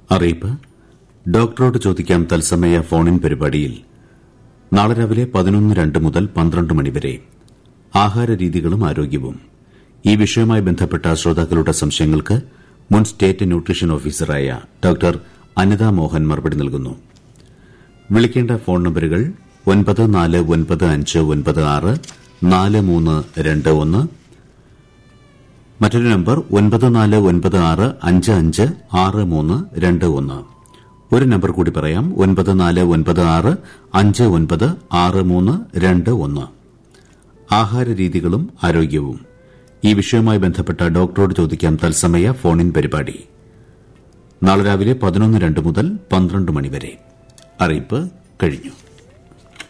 അറിയിപ്പ് ഡോക്ടറോട് ചോദിക്കാം തത്സമയ ഫോണിൻ പരിപാടിയിൽ നാളെ രാവിലെ പതിനൊന്ന് രണ്ട് മുതൽ പന്ത്രണ്ട് മണിവരെ ആഹാരരീതികളും ആരോഗ്യവും ഈ വിഷയവുമായി ബന്ധപ്പെട്ട ശ്രോതാക്കളുടെ സംശയങ്ങൾക്ക് മുൻ സ്റ്റേറ്റ് ന്യൂട്രീഷൻ ഓഫീസറായ ഡോക്ടർ അനിത മോഹൻ മറുപടി നൽകുന്നു വിളിക്കേണ്ട ഫോൺ നമ്പറുകൾ ഒൻപത് നാല് ഒൻപത് അഞ്ച് ഒൻപത് ആറ് നാല് മൂന്ന് രണ്ട് ഒന്ന് മറ്റൊരു നമ്പർ ഒൻപത് നാല് ഒൻപത് ആറ് അഞ്ച് അഞ്ച് ആറ് മൂന്ന് രണ്ട് ഒന്ന് ഒരു നമ്പർ കൂടി പറയാം ഒൻപത് നാല് ഒൻപത് ആറ് അഞ്ച് ഒൻപത് ആറ് മൂന്ന് രണ്ട് ഒന്ന് ആഹാരരീതികളും ആരോഗ്യവും ഈ വിഷയവുമായി ബന്ധപ്പെട്ട ഡോക്ടറോട് ചോദിക്കാം തത്സമയ ഫോണിൻ പരിപാടി നാളെ രാവിലെ പതിനൊന്ന് രണ്ട് മുതൽ പന്ത്രണ്ട് മണിവരെ അറിയിപ്പ് കഴിഞ്ഞു